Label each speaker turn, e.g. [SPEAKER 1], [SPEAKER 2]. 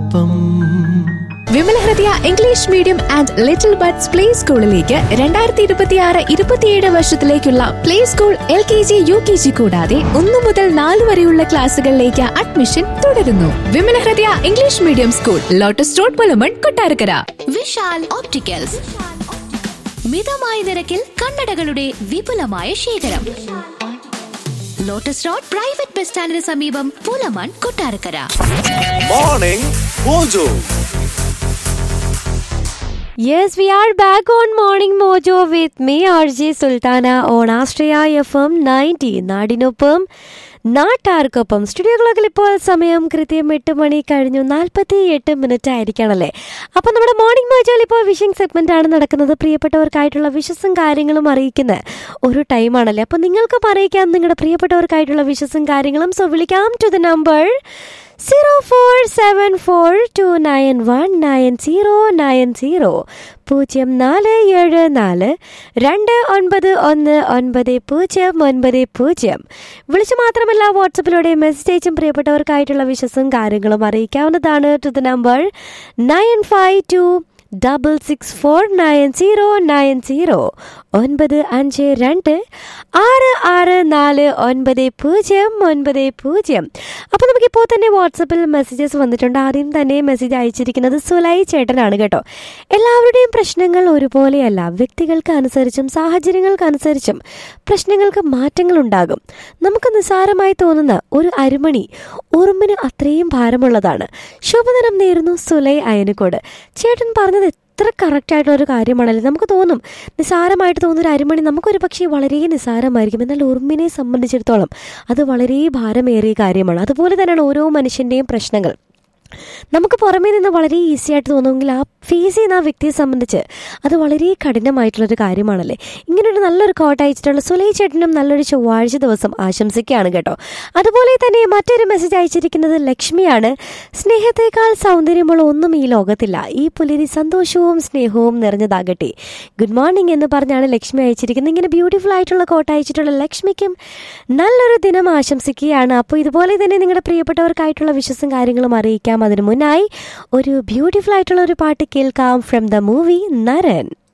[SPEAKER 1] ഒപ്പം
[SPEAKER 2] Vimala Hridaya English medium and little buds play സ്കൂളിലേക്ക് രണ്ടായിരത്തി ഇരുപത്തിയാറ് ഇരുപത്തിയേഴ് വർഷത്തിലേക്കുള്ള play school L K G U K G കൂടാതെ ഒന്നു മുതൽ നാല് വരെയുള്ള ക്ലാസുകളിലേക്ക് അഡ്മിഷൻ തുടരുന്നു Vimala Hridaya English medium school lotus road Pulamon Kottarakkara
[SPEAKER 3] Vishal opticals മിതമായ നിരക്കിൽ കണ്ണടകളുടെ വിപുലമായ ശേഖരം ലോട്ടസ് റോഡ് പ്രൈവറ്റ് ബസ് സ്റ്റാൻഡിന് സമീപം Pulamon Kottarakkara
[SPEAKER 4] morning mojo
[SPEAKER 5] Yes, we are back on Morning Mojo with me, RJ Sultana on Astraya FM 90. നാടിനൊപ്പം നാട്ടാർക്കൊപ്പം സ്റ്റുഡിയോ ക്ലോക്കിൽ ഇപ്പോൾ സമയം കൃത്യം എട്ട് മണി കഴിഞ്ഞു നാൽപ്പത്തി എട്ട് മിനിറ്റ് ആയിരിക്കണല്ലേ അപ്പം നമ്മുടെ മോർണിംഗ് മോജോയിൽ ഇപ്പോൾ വിഷിംഗ് സെഗ്മെന്റ് ആണ് നടക്കുന്നത് പ്രിയപ്പെട്ടവർക്കായിട്ടുള്ള വിഷസും കാര്യങ്ങളും അറിയിക്കുന്ന ഒരു ടൈമാണല്ലേ അപ്പം നിങ്ങൾക്കും അറിയിക്കാം നിങ്ങളുടെ പ്രിയപ്പെട്ടവർക്കായിട്ടുള്ള വിഷസും കാര്യങ്ങളും സോ വിളിക്കാം to the number zero four seven four two nine one nine zero nine zero പൂജ്യം നാല് ഏഴ് നാല് രണ്ട് ഒൻപത് ഒന്ന് ഒൻപത് പൂജ്യം ഒൻപത് പൂജ്യം വിളിച്ചു മാത്രമല്ല വാട്സപ്പിലൂടെ മെസ്സേജ് അയച്ചും പ്രിയപ്പെട്ടവർക്കായിട്ടുള്ള വിശ്വസും കാര്യങ്ങളും അറിയിക്കാവുന്നതാണ് to the number nine five two double six four nine zero nine zero ഒൻപത് അഞ്ച് രണ്ട് ആറ് ആറ് നാല് ഒൻപത് പൂജ്യം ഒൻപത് പൂജ്യം അപ്പോൾ നമുക്കിപ്പോൾ തന്നെ വാട്സപ്പിൽ മെസ്സേജസ് വന്നിട്ടുണ്ട് ആദ്യം തന്നെ മെസ്സേജ് അയച്ചിരിക്കുന്നത് സുലൈ ചേട്ടനാണ് കേട്ടോ എല്ലാവരുടെയും പ്രശ്നങ്ങൾ ഒരുപോലെയല്ല വ്യക്തികൾക്ക് അനുസരിച്ചും സാഹചര്യങ്ങൾക്ക് അനുസരിച്ചും പ്രശ്നങ്ങൾക്ക് മാറ്റങ്ങൾ ഉണ്ടാകും നമുക്ക് നിസ്സാരമായി തോന്നുന്ന ഒരു അരിമണി ഉറുമ്പിന് അത്രയും ഭാരമുള്ളതാണ് ശുഭദിനം നേരുന്നു സുലൈ അയനക്കോട് ചേട്ടൻ പറഞ്ഞത് എത്ര കറക്റ്റ് ആയിട്ടുള്ള ഒരു കാര്യമാണല്ലേ നമുക്ക് തോന്നും നിസ്സാരമായിട്ട് തോന്നുന്ന ഒരു അരിമണി നമുക്കൊരു പക്ഷേ വളരെ നിസ്സാരമായിരിക്കും എന്നാൽ ഉറുമ്പിനെ സംബന്ധിച്ചിടത്തോളം അത് വളരെ ഭാരമേറിയ കാര്യമാണ് അതുപോലെ തന്നെയാണ് ഓരോ മനുഷ്യൻ്റെയും പ്രശ്നങ്ങൾ നമുക്ക് പുറമേ നിന്ന് വളരെ ഈസി ആയിട്ട് തോന്നുമെങ്കിൽ ആ ഫേസ് ചെയ്യുന്ന ആ വ്യക്തിയെ സംബന്ധിച്ച് അത് വളരെ കഠിനമായിട്ടുള്ളൊരു കാര്യമാണല്ലേ ഇങ്ങനൊരു നല്ലൊരു കോട്ട് അയച്ചിട്ടുള്ള സുലൈ ചേട്ടനും നല്ലൊരു ചൊവ്വാഴ്ച ദിവസം ആശംസിക്കുകയാണ് കേട്ടോ അതുപോലെ തന്നെ മറ്റൊരു മെസ്സേജ് അയച്ചിരിക്കുന്നത് ലക്ഷ്മിയാണ് സ്നേഹത്തെക്കാൾ സൗന്ദര്യമുള്ള ഒന്നും ഈ ലോകത്തില്ല ഈ പുലരി സന്തോഷവും സ്നേഹവും നിറഞ്ഞതാകട്ടെ ഗുഡ് മോർണിംഗ് എന്ന് പറഞ്ഞാണ് ലക്ഷ്മി അയച്ചിരിക്കുന്നത് ഇങ്ങനെ ബ്യൂട്ടിഫുൾ ആയിട്ടുള്ള കോട്ട് അയച്ചിട്ടുള്ള ലക്ഷ്മിക്കും നല്ലൊരു ദിനം ആശംസിക്കുകയാണ് അപ്പോൾ ഇതുപോലെ തന്നെ നിങ്ങളുടെ പ്രിയപ്പെട്ടവർക്കായിട്ടുള്ള വിശ്വസും കാര്യങ്ങളും അറിയിക്കാം അതിനു മുന്നായി ഒരു ബ്യൂട്ടിഫുൾ ആയിട്ടുള്ള ഒരു പാട്ട് കേൾക്കാം ഫ്രം ദ മൂവി നരൻ